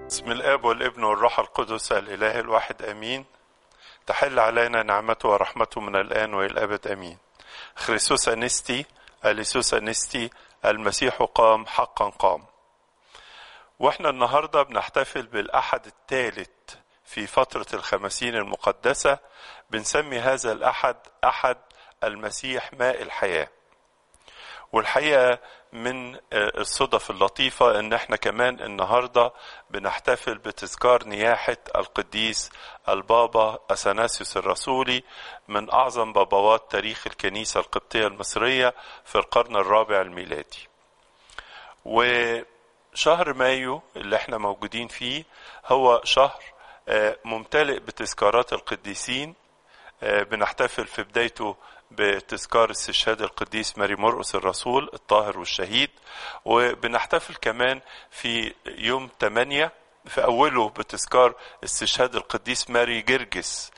بسم الاب والابن والروح القدس الاله الواحد امين تحل علينا نعمته ورحمته من الان والى الابد امين خريسوس انستي اليسوس انستي المسيح قام حقا قام واحنا النهارده بنحتفل بالاحد الثالث في فتره الخمسين المقدسه بنسمي هذا الاحد احد المسيح ماء الحياه والحقيقه من الصدف اللطيفه ان احنا كمان النهارده بنحتفل بتذكار نياحه القديس البابا اثناسيوس الرسولي من اعظم بابوات تاريخ الكنيسه القبطيه المصريه في القرن الرابع الميلادي. وشهر مايو اللي احنا موجودين فيه هو شهر ممتلئ بتذكارات القديسين بنحتفل في بدايته بتذكار استشهاد القديس ماري مرقس الرسول الطاهر والشهيد وبنحتفل كمان في يوم 8 في أوله بتذكار استشهاد القديس ماري جرجس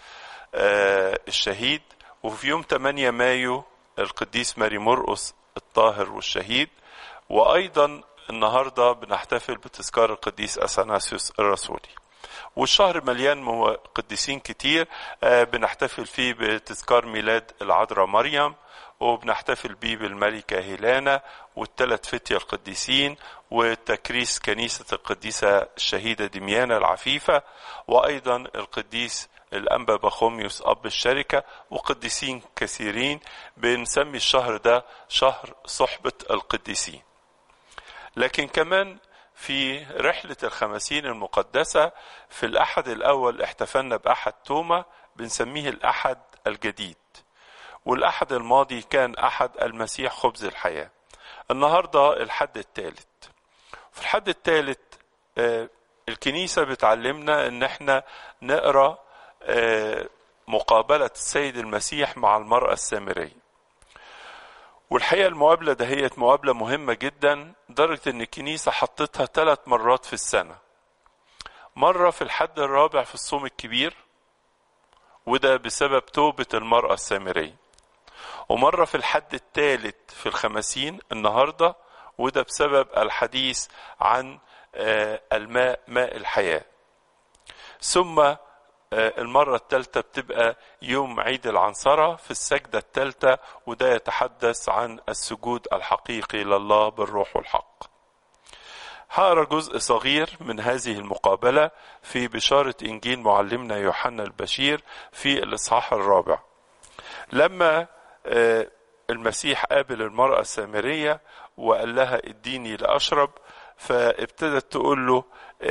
الشهيد وفي يوم 8 مايو القديس ماري مرقس الطاهر والشهيد وأيضا النهاردة بنحتفل بتذكار القديس أثناسيوس الرسولي والشهر مليان قديسين كتير بنحتفل فيه بتذكار ميلاد العذراء مريم وبنحتفل بيه بالملكة هيلانا والثلاث فتية القديسين وتكريس كنيسة القديسة الشهيدة دميانة العفيفة وأيضا القديس الأنبا بخوميوس أب الشركة وقديسين كثيرين بنسمي الشهر ده شهر صحبة القديسين لكن كمان في رحلة الخمسين المقدسة في الأحد الأول احتفلنا بأحد توما بنسميه الأحد الجديد والأحد الماضي كان أحد المسيح خبز الحياة النهاردة الحد الثالث في الحد الثالث الكنيسة بتعلمنا ان احنا نقرأ مقابلة السيد المسيح مع المرأة السامرية والحقيقة المقابلة دهيت مقابلة مهمة جدا لدرجة ان الكنيسة حطتها ثلاث مرات في السنة مرة في الحد الرابع في الصوم الكبير وده بسبب توبة المرأة السامرية ومرة في الحد الثالث في الخمسين النهاردة وده بسبب الحديث عن الماء ماء الحياة ثم المرة الثالثة بتبقى يوم عيد العنصرة في السجدة الثالثة وده يتحدث عن السجود الحقيقي لله بالروح والحق هقرا جزء صغير من هذه المقابلة في بشارة إنجيل معلمنا يوحنا البشير في الإصحاح الرابع لما المسيح قابل المرأة السامرية وقال لها اديني لأشرب فابتدت تقول له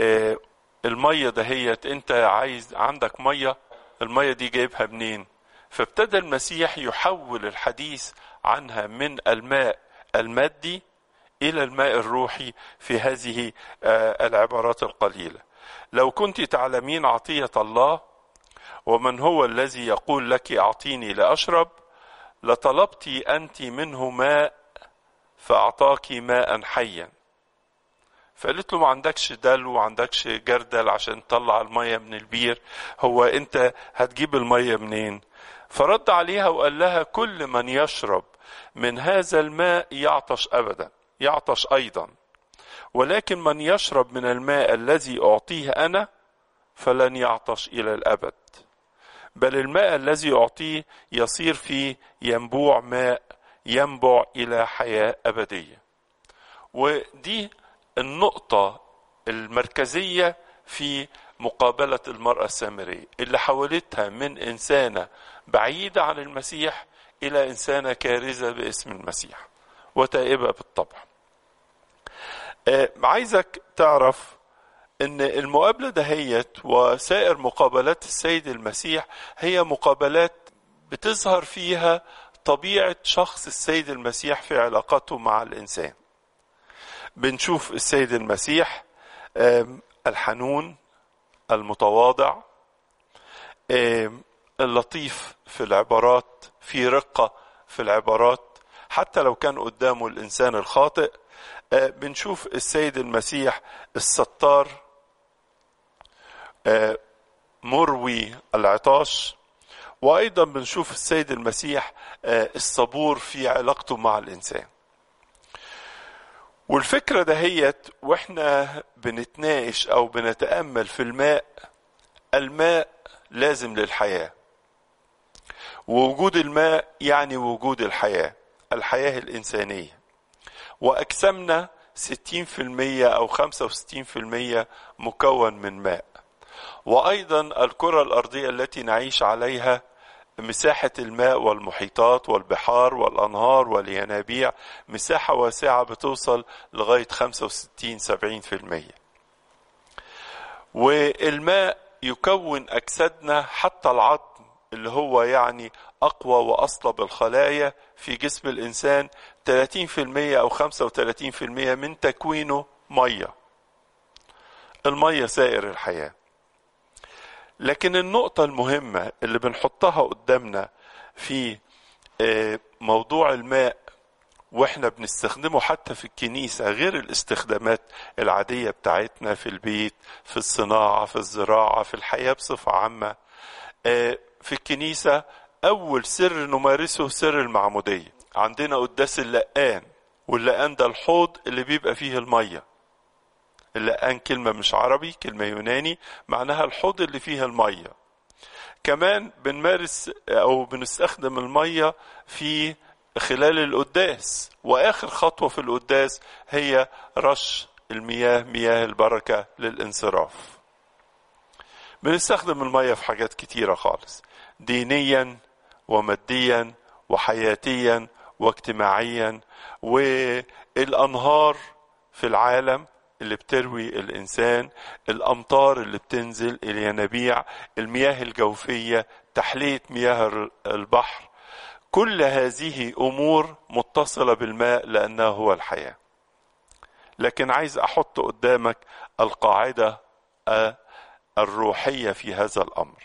المية دهيت انت عايز عندك مية المية دي جايبها منين فابتدى المسيح يحول الحديث عنها من الماء المادي الى الماء الروحي في هذه العبارات القليلة لو كنت تعلمين عطية الله ومن هو الذي يقول لك اعطيني لاشرب لطلبت انت منه ماء فاعطاك ماء حيا فقالت له ما عندكش دلو وما عندكش جردل عشان تطلع المية من البير هو انت هتجيب المية منين فرد عليها وقال لها كل من يشرب من هذا الماء يعطش ابدا يعطش ايضا ولكن من يشرب من الماء الذي اعطيه انا فلن يعطش الى الابد بل الماء الذي اعطيه يصير فيه ينبوع ماء ينبع الى حياه ابديه ودي النقطة المركزية في مقابلة المرأة السامرية اللي حولتها من إنسانة بعيدة عن المسيح إلى إنسانة كارزة باسم المسيح وتائبة بالطبع عايزك تعرف ان المقابلة دهيت وسائر مقابلات السيد المسيح هي مقابلات بتظهر فيها طبيعة شخص السيد المسيح في علاقته مع الإنسان بنشوف السيد المسيح الحنون المتواضع اللطيف في العبارات في رقة في العبارات حتى لو كان قدامه الإنسان الخاطئ بنشوف السيد المسيح الستار مروي العطاش وأيضا بنشوف السيد المسيح الصبور في علاقته مع الإنسان والفكرة دهيت واحنا بنتناقش او بنتأمل في الماء الماء لازم للحياة ووجود الماء يعني وجود الحياة الحياة الإنسانية وأجسامنا 60% أو 65% مكون من ماء وأيضا الكرة الأرضية التي نعيش عليها مساحة الماء والمحيطات والبحار والأنهار والينابيع مساحة واسعة بتوصل لغاية 65-70% والماء يكون أجسادنا حتى العظم اللي هو يعني أقوى وأصلب الخلايا في جسم الإنسان 30% أو 35% من تكوينه مية المية سائر الحياة لكن النقطة المهمة اللي بنحطها قدامنا في موضوع الماء واحنا بنستخدمه حتى في الكنيسة غير الاستخدامات العادية بتاعتنا في البيت في الصناعة في الزراعة في الحياة بصفة عامة في الكنيسة أول سر نمارسه سر المعمودية عندنا قداس اللقان واللقان ده الحوض اللي بيبقى فيه المية اللقان كلمة مش عربي كلمة يوناني معناها الحوض اللي فيه المية كمان بنمارس أو بنستخدم المية في خلال القداس وآخر خطوة في القداس هي رش المياه مياه البركة للانصراف بنستخدم المية في حاجات كتيرة خالص دينيا وماديا وحياتيا واجتماعيا والأنهار في العالم اللي بتروي الإنسان الأمطار اللي بتنزل الينابيع المياه الجوفية تحلية مياه البحر كل هذه أمور متصلة بالماء لأنه هو الحياة لكن عايز أحط قدامك القاعدة الروحية في هذا الأمر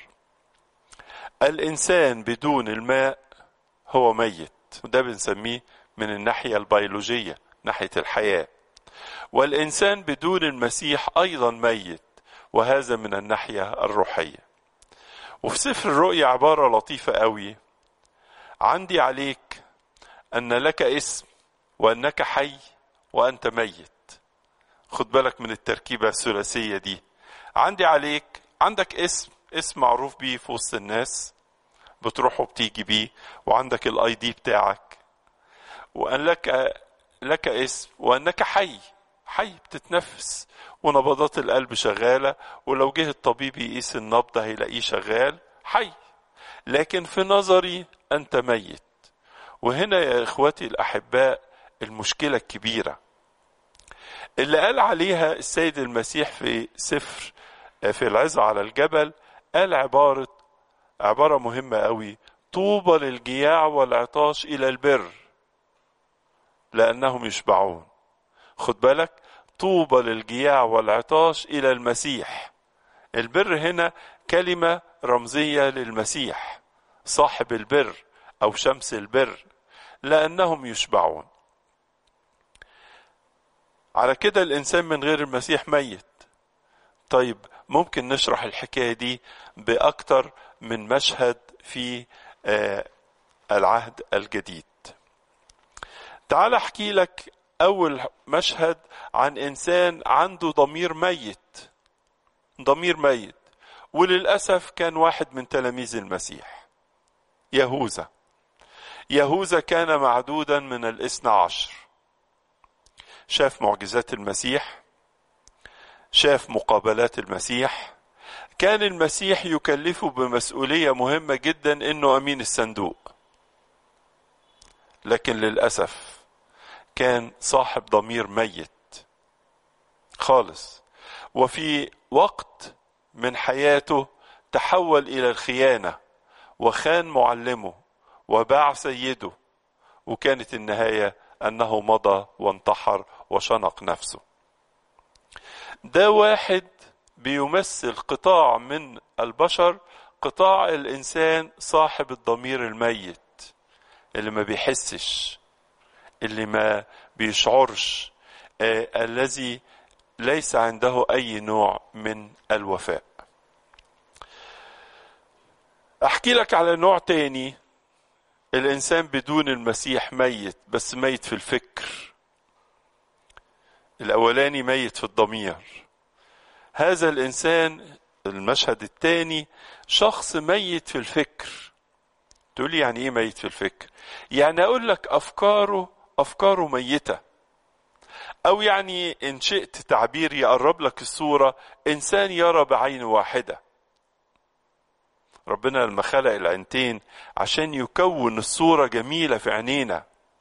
الإنسان بدون الماء هو ميت وده بنسميه من الناحية البيولوجية ناحية الحياة والإنسان بدون المسيح أيضا ميت وهذا من الناحية الروحية وفي سفر الرؤيا عبارة لطيفة قوي عندي عليك أن لك اسم وأنك حي وأنت ميت خد بالك من التركيبة الثلاثية دي عندي عليك عندك اسم اسم معروف بيه في وسط الناس بتروح وبتيجي بيه وعندك الاي دي بتاعك وان لك لك اسم وانك حي حي بتتنفس ونبضات القلب شغاله ولو جه الطبيب يقيس النبض هيلاقيه شغال حي لكن في نظري انت ميت وهنا يا اخوتي الاحباء المشكله الكبيره اللي قال عليها السيد المسيح في سفر في العظة على الجبل قال عبارة عبارة مهمة قوي طوبى للجياع والعطاش إلى البر لأنهم يشبعون خد بالك طوبى للجياع والعطاش إلى المسيح البر هنا كلمة رمزية للمسيح صاحب البر أو شمس البر لأنهم يشبعون على كده الإنسان من غير المسيح ميت طيب ممكن نشرح الحكاية دي بأكتر من مشهد في العهد الجديد تعال احكي لك أول مشهد عن إنسان عنده ضمير ميت ضمير ميت وللأسف كان واحد من تلاميذ المسيح يهوذا يهوذا كان معدودا من الاثنى عشر شاف معجزات المسيح شاف مقابلات المسيح كان المسيح يكلفه بمسؤولية مهمة جدا انه امين الصندوق لكن للأسف كان صاحب ضمير ميت خالص وفي وقت من حياته تحول إلى الخيانة وخان معلمه وباع سيده وكانت النهاية أنه مضى وانتحر وشنق نفسه ده واحد بيمثل قطاع من البشر قطاع الإنسان صاحب الضمير الميت اللي ما بيحسش اللي ما بيشعرش آه الذي ليس عنده أي نوع من الوفاء أحكي لك على نوع تاني الإنسان بدون المسيح ميت بس ميت في الفكر الأولاني ميت في الضمير هذا الإنسان المشهد الثاني شخص ميت في الفكر تقول لي يعني ايه ميت في الفكر يعني اقول لك افكاره افكاره ميته او يعني ان شئت تعبير يقرب لك الصوره انسان يرى بعين واحده ربنا لما خلق العينتين عشان يكون الصوره جميله في عينينا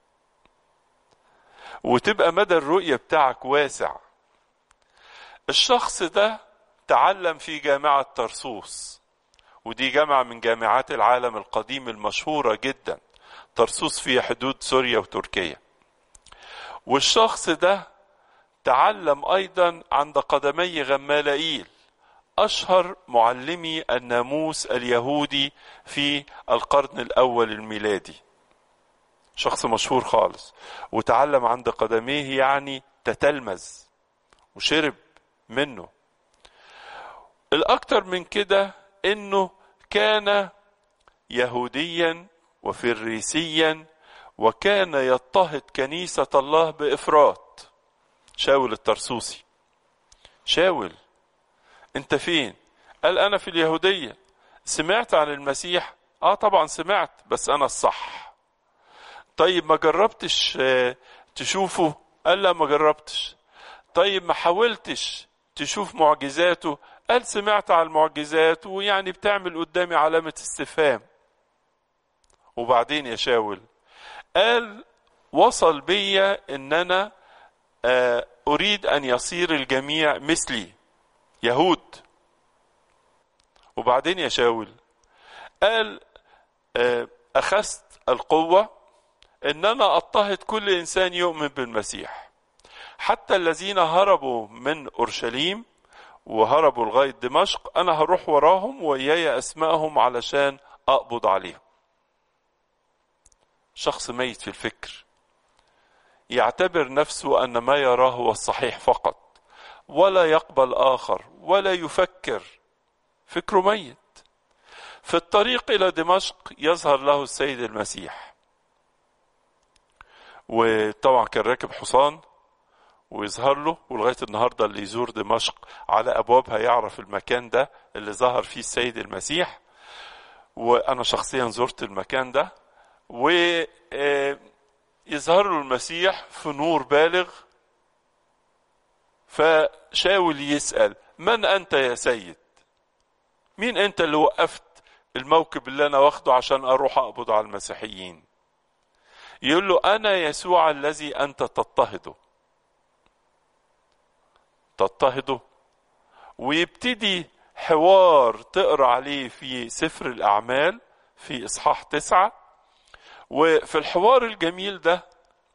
وتبقى مدى الرؤيه بتاعك واسع الشخص ده تعلم في جامعه طرسوس ودي جامعه من جامعات العالم القديم المشهوره جدا طرسوس في حدود سوريا وتركيا والشخص ده تعلم ايضا عند قدمي غمالائيل اشهر معلمي الناموس اليهودي في القرن الاول الميلادي شخص مشهور خالص وتعلم عند قدميه يعني تتلمذ وشرب منه الاكتر من كده انه كان يهوديا وفريسيا وكان يضطهد كنيسة الله بإفراط شاول الترسوسي شاول انت فين قال انا في اليهودية سمعت عن المسيح اه طبعا سمعت بس انا الصح طيب ما جربتش تشوفه قال لا ما جربتش طيب ما حاولتش تشوف معجزاته قال سمعت عن المعجزات ويعني بتعمل قدامي علامة استفهام وبعدين يا شاول قال وصل بيا ان انا اريد ان يصير الجميع مثلي يهود وبعدين يا شاول قال اخذت القوه ان انا اضطهد كل انسان يؤمن بالمسيح حتى الذين هربوا من اورشليم وهربوا لغايه دمشق انا هروح وراهم وإياي اسمائهم علشان اقبض عليهم شخص ميت في الفكر يعتبر نفسه ان ما يراه هو الصحيح فقط ولا يقبل اخر ولا يفكر فكره ميت في الطريق الى دمشق يظهر له السيد المسيح وطبعا كان راكب حصان ويظهر له ولغايه النهارده اللي يزور دمشق على ابوابها يعرف المكان ده اللي ظهر فيه السيد المسيح وانا شخصيا زرت المكان ده ويظهر له المسيح في نور بالغ فشاول يسأل من أنت يا سيد مين أنت اللي وقفت الموكب اللي أنا واخده عشان أروح أقبض على المسيحيين يقول له أنا يسوع الذي أنت تضطهده تضطهده ويبتدي حوار تقرا عليه في سفر الأعمال في إصحاح تسعة وفي الحوار الجميل ده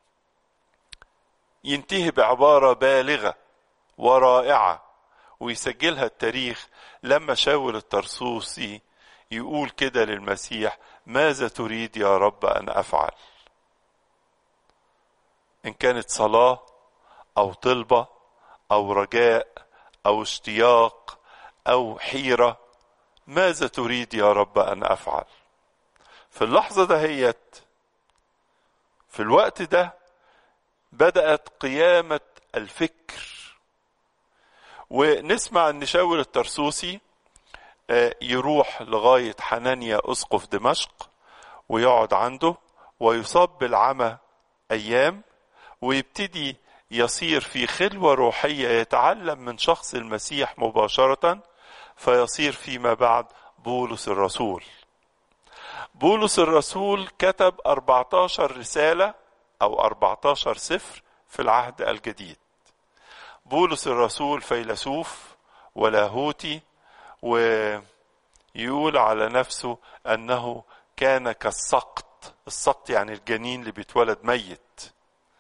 ينتهي بعبارة بالغة ورائعة ويسجلها التاريخ لما شاول الترسوسي يقول كده للمسيح ماذا تريد يا رب أن أفعل إن كانت صلاة أو طلبة أو رجاء أو اشتياق أو حيرة ماذا تريد يا رب أن أفعل في اللحظة دهيت في الوقت ده بدأت قيامة الفكر ونسمع ان شاول الترسوسي يروح لغاية حنانيا أسقف دمشق ويقعد عنده ويصاب بالعمى أيام ويبتدي يصير في خلوة روحية يتعلم من شخص المسيح مباشرة فيصير فيما بعد بولس الرسول بولس الرسول كتب 14 رسالة أو 14 سفر في العهد الجديد بولس الرسول فيلسوف ولاهوتي ويقول على نفسه أنه كان كالسقط السقط يعني الجنين اللي بيتولد ميت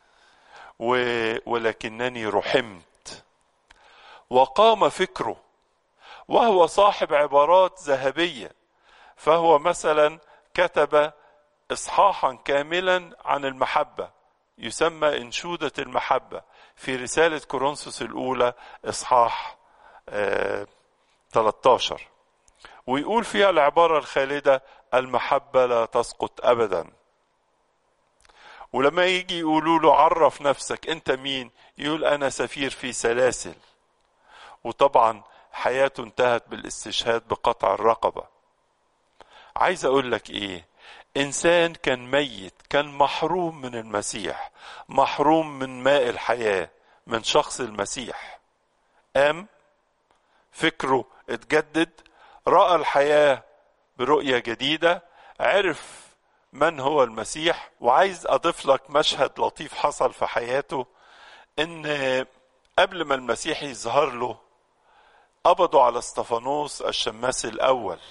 ولكنني رحمت وقام فكره وهو صاحب عبارات ذهبيه فهو مثلا كتب اصحاحا كاملا عن المحبه يسمى انشوده المحبه في رساله كورنثوس الاولى اصحاح آه 13 ويقول فيها العباره الخالده المحبه لا تسقط ابدا ولما يجي يقولوا له عرف نفسك انت مين يقول انا سفير في سلاسل وطبعا حياته انتهت بالاستشهاد بقطع الرقبة عايز اقول لك ايه انسان كان ميت كان محروم من المسيح محروم من ماء الحياة من شخص المسيح قام فكره اتجدد رأى الحياة برؤية جديدة عرف من هو المسيح وعايز اضيف لك مشهد لطيف حصل في حياته ان قبل ما المسيح يظهر له قبضوا على استفانوس الشماس الاول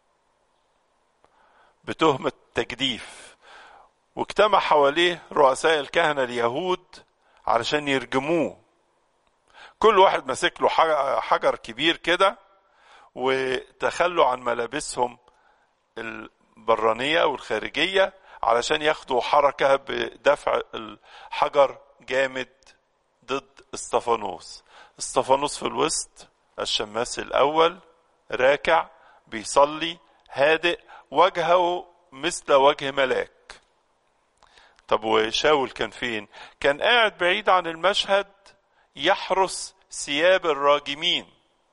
بتهمة تجديف واجتمع حواليه رؤساء الكهنة اليهود علشان يرجموه كل واحد ماسك له حجر كبير كده وتخلوا عن ملابسهم البرانية والخارجية علشان ياخدوا حركة بدفع الحجر جامد ضد استفانوس استفانوس في الوسط الشماس الأول راكع بيصلي هادئ وجهه مثل وجه ملاك طب وشاول كان فين كان قاعد بعيد عن المشهد يحرس ثياب الراجمين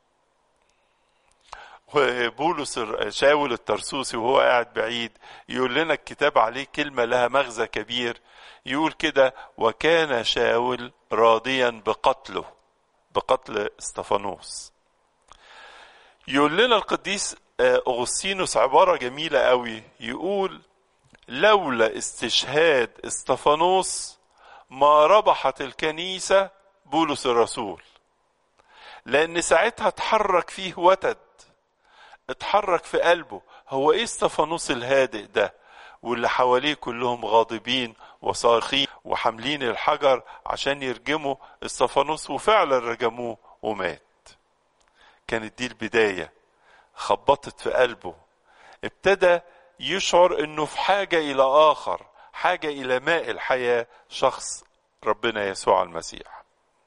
وبولس شاول الترسوسي وهو قاعد بعيد يقول لنا الكتاب عليه كلمة لها مغزى كبير يقول كده وكان شاول راضيا بقتله بقتل استفانوس يقول لنا القديس أغسطينوس عبارة جميلة قوي يقول لولا استشهاد استفانوس ما ربحت الكنيسة بولس الرسول لأن ساعتها اتحرك فيه وتد اتحرك في قلبه هو ايه استفانوس الهادئ ده واللي حواليه كلهم غاضبين وصارخين وحاملين الحجر عشان يرجموا استفانوس وفعلا رجموه ومات كانت دي البدايه خبطت في قلبه ابتدى يشعر انه في حاجه الى اخر حاجه الى ماء الحياه شخص ربنا يسوع المسيح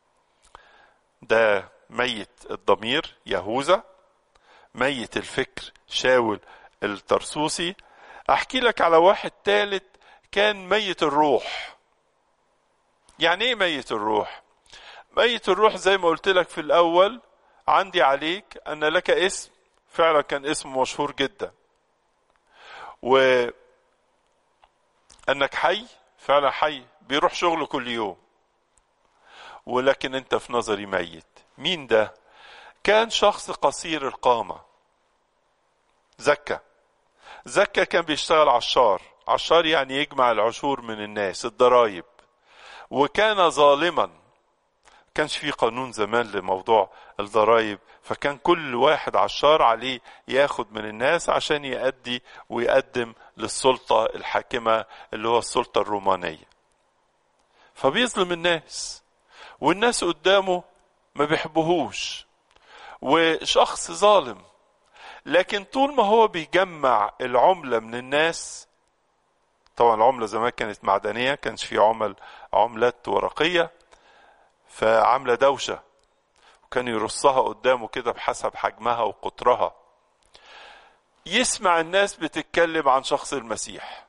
ده ميت الضمير يهوذا ميت الفكر شاول الترسوسي احكي لك على واحد ثالث كان ميت الروح يعني ايه ميت الروح ميت الروح زي ما قلت لك في الاول عندي عليك ان لك اسم فعلا كان اسم مشهور جدا و انك حي فعلا حي بيروح شغله كل يوم ولكن انت في نظري ميت مين ده كان شخص قصير القامة زكا زكا كان بيشتغل عشار عشار يعني يجمع العشور من الناس الضرايب وكان ظالما كانش في قانون زمان لموضوع الضرايب فكان كل واحد عشار عليه ياخد من الناس عشان يأدي ويقدم للسلطة الحاكمة اللي هو السلطة الرومانية فبيظلم الناس والناس قدامه ما بيحبوهوش وشخص ظالم لكن طول ما هو بيجمع العملة من الناس طبعا العملة زمان كانت معدنية كانش في عمل عملات ورقية فعاملة دوشة وكان يرصها قدامه كده بحسب حجمها وقطرها يسمع الناس بتتكلم عن شخص المسيح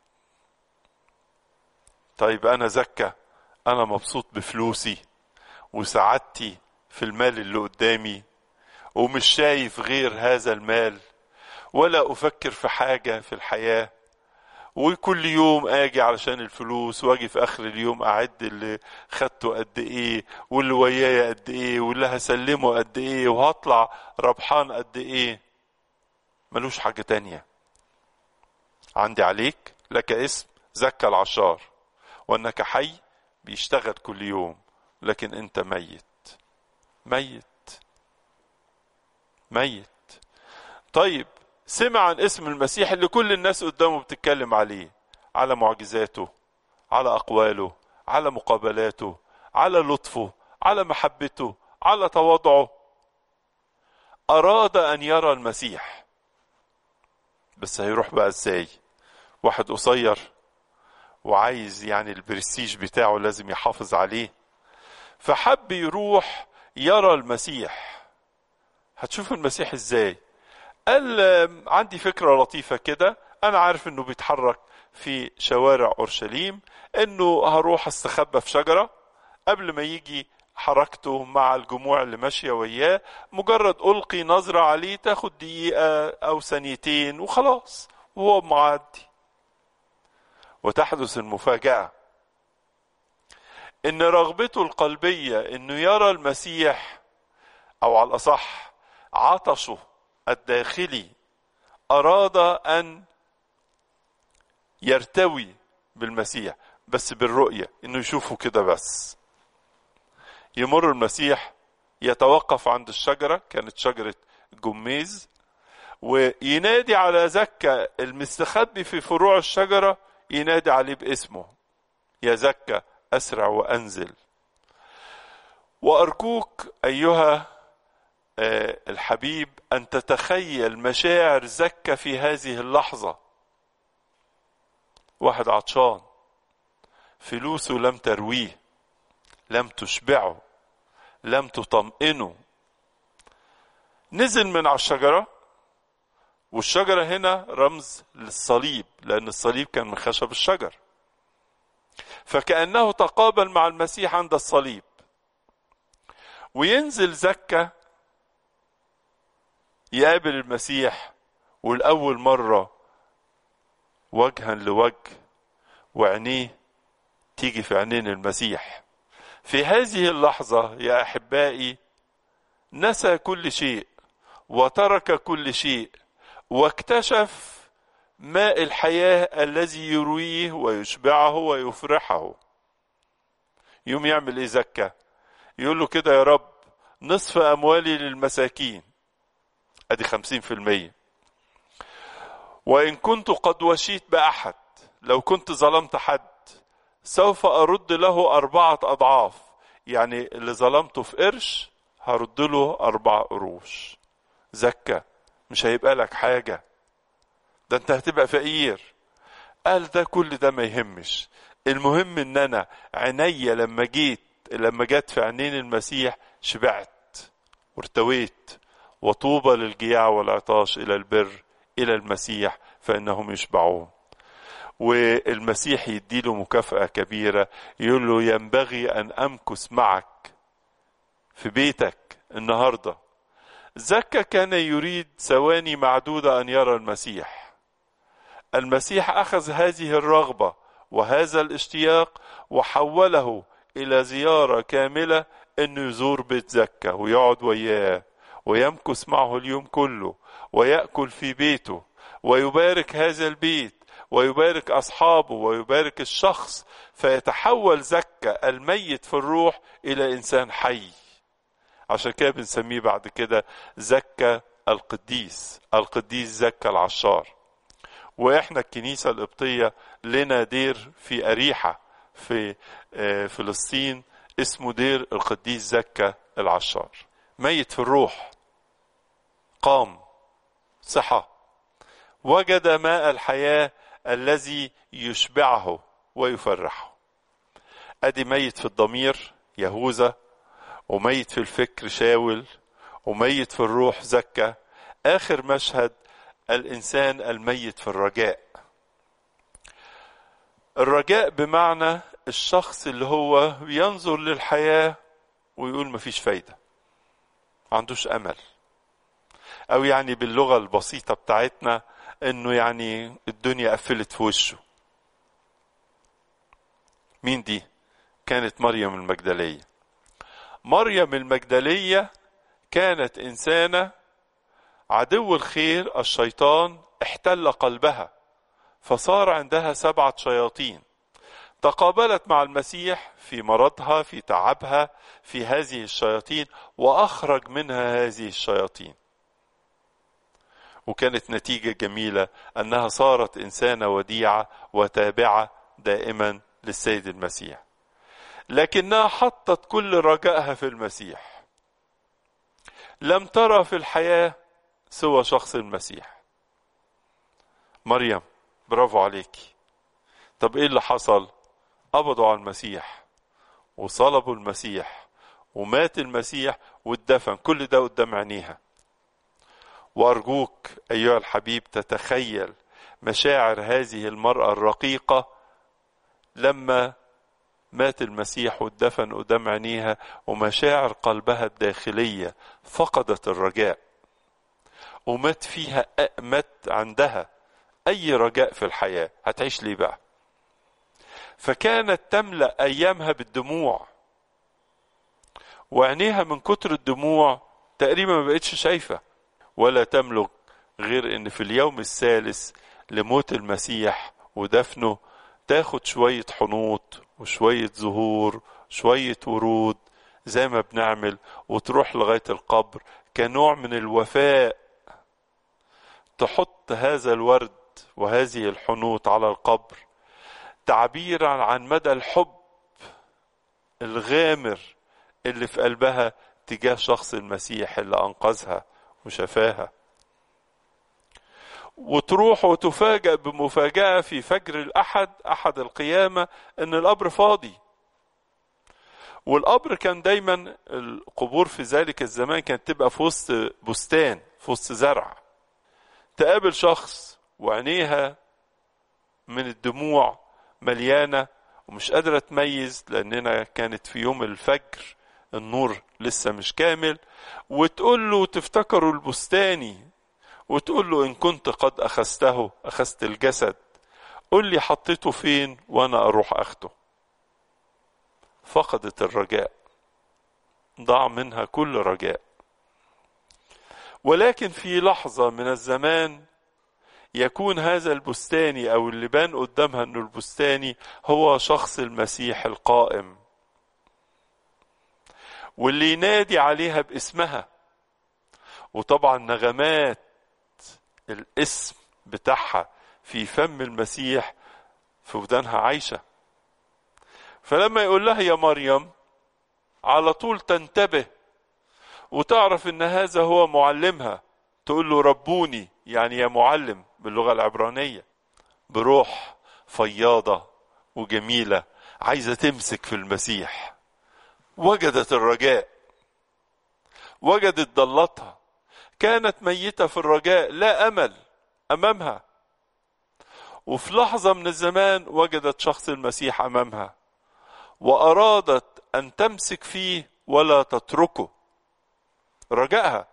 طيب أنا زكى أنا مبسوط بفلوسي وسعادتي في المال اللي قدامي ومش شايف غير هذا المال ولا افكر في حاجه في الحياه وكل يوم اجي علشان الفلوس واجي في اخر اليوم اعد اللي خدته قد ايه واللي ويايا قد ايه واللي هسلمه قد ايه وهطلع ربحان قد ايه ملوش حاجه تانية عندي عليك لك اسم زكى العشار وانك حي بيشتغل كل يوم لكن انت ميت ميت ميت طيب سمع عن اسم المسيح اللي كل الناس قدامه بتتكلم عليه على معجزاته على اقواله على مقابلاته على لطفه على محبته على تواضعه اراد ان يرى المسيح بس هيروح بقى ازاي واحد قصير وعايز يعني البرستيج بتاعه لازم يحافظ عليه فحب يروح يرى المسيح هتشوف المسيح ازاي قال عندي فكرة لطيفة كده أنا عارف إنه بيتحرك في شوارع اورشليم انه هروح استخبى في شجره قبل ما يجي حركته مع الجموع اللي ماشيه وياه مجرد القي نظره عليه تاخد دقيقه او ثانيتين وخلاص وهو معدي وتحدث المفاجاه ان رغبته القلبيه انه يرى المسيح او على الاصح عطشه الداخلي اراد ان يرتوي بالمسيح بس بالرؤيه انه يشوفه كده بس يمر المسيح يتوقف عند الشجره كانت شجره جميز وينادي على زكا المستخبي في فروع الشجره ينادي عليه باسمه يا زكا اسرع وانزل وارجوك ايها الحبيب ان تتخيل مشاعر زكا في هذه اللحظه واحد عطشان فلوسه لم ترويه لم تشبعه لم تطمئنه نزل من على الشجره والشجره هنا رمز للصليب لان الصليب كان من خشب الشجر فكانه تقابل مع المسيح عند الصليب وينزل زكا يقابل المسيح والأول مرة وجها لوجه وعينيه تيجي في عينين المسيح في هذه اللحظة يا أحبائي نسى كل شيء وترك كل شيء واكتشف ماء الحياة الذي يرويه ويشبعه ويفرحه يوم يعمل ايه زكا يقول له كده يا رب نصف أموالي للمساكين ادي خمسين في المية وإن كنت قد وشيت بأحد لو كنت ظلمت حد سوف أرد له أربعة أضعاف يعني اللي ظلمته في قرش هرد له أربع قروش زكى مش هيبقى لك حاجة ده أنت هتبقى فقير قال ده كل ده ما يهمش المهم ان انا عينيا لما جيت لما جت في عينين المسيح شبعت وارتويت وطوبى للجياع والعطاش الى البر الى المسيح فانهم يشبعون والمسيح يديله مكافأة كبيرة يقول له ينبغي أن أمكث معك في بيتك النهاردة زكا كان يريد ثواني معدودة أن يرى المسيح المسيح أخذ هذه الرغبة وهذا الاشتياق وحوله إلى زيارة كاملة أنه يزور بيت زكا ويقعد وياه ويمكث معه اليوم كله ويأكل في بيته ويبارك هذا البيت ويبارك أصحابه ويبارك الشخص فيتحول زكا الميت في الروح إلى إنسان حي عشان كده بنسميه بعد كده زكا القديس القديس زكا العشار واحنا الكنيسة القبطية لنا دير في أريحة في فلسطين اسمه دير القديس زكا العشار ميت في الروح قام صحة وجد ماء الحياة الذي يشبعه ويفرحه ادي ميت في الضمير يهوذا وميت في الفكر شاول وميت في الروح زكا اخر مشهد الانسان الميت في الرجاء الرجاء بمعنى الشخص اللي هو ينظر للحياة ويقول مفيش فايدة ما عندوش امل او يعني باللغة البسيطة بتاعتنا انه يعني الدنيا قفلت في وشه مين دي كانت مريم المجدلية مريم المجدلية كانت إنسانة عدو الخير الشيطان احتل قلبها فصار عندها سبعة شياطين تقابلت مع المسيح في مرضها في تعبها في هذه الشياطين وأخرج منها هذه الشياطين وكانت نتيجة جميلة أنها صارت إنسانة وديعة وتابعة دائما للسيد المسيح لكنها حطت كل رجائها في المسيح لم ترى في الحياة سوى شخص المسيح مريم برافو عليك طب ايه اللي حصل قبضوا على المسيح وصلبوا المسيح ومات المسيح واتدفن كل ده قدام عينيها وارجوك ايها الحبيب تتخيل مشاعر هذه المرأة الرقيقة لما مات المسيح واتدفن قدام عينيها ومشاعر قلبها الداخلية فقدت الرجاء ومات فيها مات عندها أي رجاء في الحياة هتعيش ليه بقى فكانت تملأ أيامها بالدموع وعينيها من كتر الدموع تقريبا ما بقتش شايفة ولا تملك غير ان في اليوم الثالث لموت المسيح ودفنه تاخد شوية حنوط وشوية زهور شوية ورود زي ما بنعمل وتروح لغاية القبر كنوع من الوفاء تحط هذا الورد وهذه الحنوط على القبر تعبيرا عن مدى الحب الغامر اللي في قلبها تجاه شخص المسيح اللي انقذها وشفاها وتروح وتفاجأ بمفاجأة في فجر الأحد أحد القيامة إن القبر فاضي والقبر كان دايما القبور في ذلك الزمان كانت تبقى في وسط بستان في وسط زرع تقابل شخص وعينيها من الدموع مليانة ومش قادرة تميز لأننا كانت في يوم الفجر النور لسه مش كامل وتقول له تفتكروا البستاني وتقول له إن كنت قد أخذته أخذت الجسد قل لي حطيته فين وأنا أروح أخده فقدت الرجاء ضاع منها كل رجاء ولكن في لحظة من الزمان يكون هذا البستاني أو اللي بان قدامها أنه البستاني هو شخص المسيح القائم واللي ينادي عليها باسمها وطبعا نغمات الاسم بتاعها في فم المسيح في ودانها عايشة فلما يقول لها يا مريم على طول تنتبه وتعرف ان هذا هو معلمها تقول له ربوني يعني يا معلم باللغة العبرانية بروح فياضة وجميلة عايزة تمسك في المسيح وجدت الرجاء وجدت ضلتها كانت ميتة في الرجاء لا أمل أمامها وفي لحظة من الزمان وجدت شخص المسيح أمامها وأرادت أن تمسك فيه ولا تتركه رجائها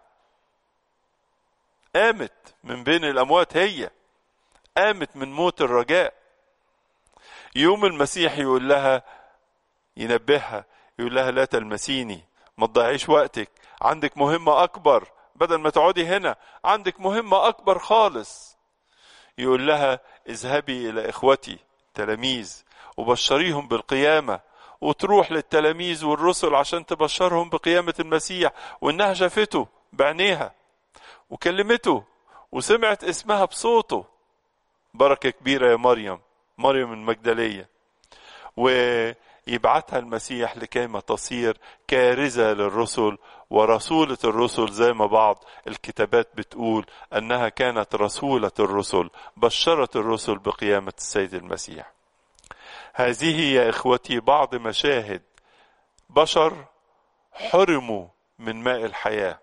قامت من بين الأموات هي قامت من موت الرجاء يوم المسيح يقول لها ينبهها يقول لها لا تلمسيني ما تضيعيش وقتك عندك مهمة أكبر بدل ما تقعدي هنا عندك مهمة أكبر خالص يقول لها اذهبي إلى إخوتي تلاميذ وبشريهم بالقيامة وتروح للتلاميذ والرسل عشان تبشرهم بقيامة المسيح وإنها شافته بعينيها وكلمته وسمعت اسمها بصوته بركة كبيرة يا مريم مريم المجدلية ويبعتها المسيح لكيما تصير كارزة للرسل ورسولة الرسل زي ما بعض الكتابات بتقول أنها كانت رسولة الرسل بشرت الرسل بقيامة السيد المسيح هذه يا إخوتي بعض مشاهد بشر حرموا من ماء الحياة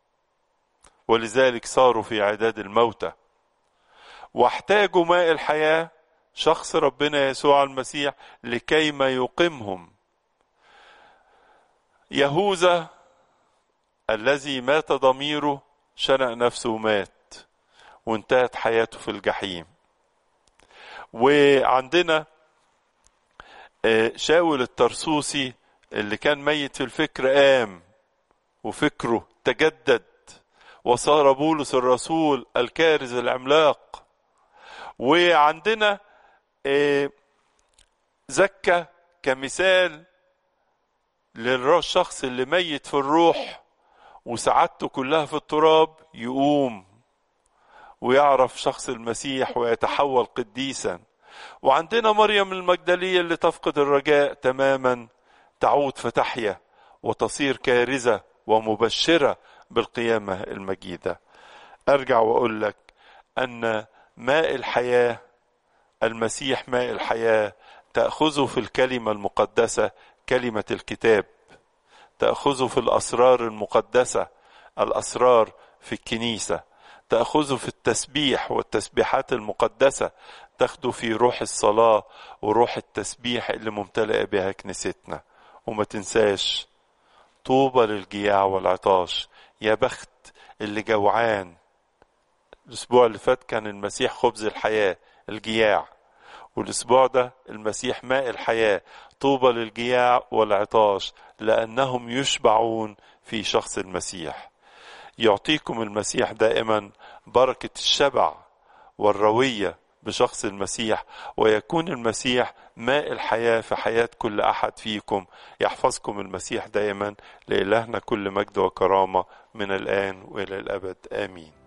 ولذلك صاروا في عداد الموتى واحتاجوا ماء الحياة شخص ربنا يسوع المسيح لكي ما يقيمهم يهوذا الذي مات ضميره شنق نفسه ومات وانتهت حياته في الجحيم وعندنا شاول الترسوسي اللي كان ميت في الفكر قام وفكره تجدد وصار بولس الرسول الكارز العملاق وعندنا زكى كمثال للشخص اللي ميت في الروح وسعادته كلها في التراب يقوم ويعرف شخص المسيح ويتحول قديسا وعندنا مريم المجدلية اللي تفقد الرجاء تماما تعود فتحيا وتصير كارزة ومبشرة بالقيامة المجيدة أرجع وأقول لك أن ماء الحياة المسيح ماء الحياة تأخذه في الكلمة المقدسة كلمة الكتاب تأخذه في الأسرار المقدسة الأسرار في الكنيسة تأخذوا في التسبيح والتسبيحات المقدسة تاخدوا في روح الصلاة وروح التسبيح اللي ممتلئة بها كنيستنا وما تنساش طوبى للجياع والعطاش يا بخت اللي جوعان الأسبوع اللي فات كان المسيح خبز الحياة الجياع والأسبوع ده المسيح ماء الحياة طوبى للجياع والعطاش لأنهم يشبعون في شخص المسيح يعطيكم المسيح دائما بركة الشبع والروية بشخص المسيح ويكون المسيح ماء الحياة في حياة كل أحد فيكم يحفظكم المسيح دائما لإلهنا كل مجد وكرامة من الآن وإلى الأبد آمين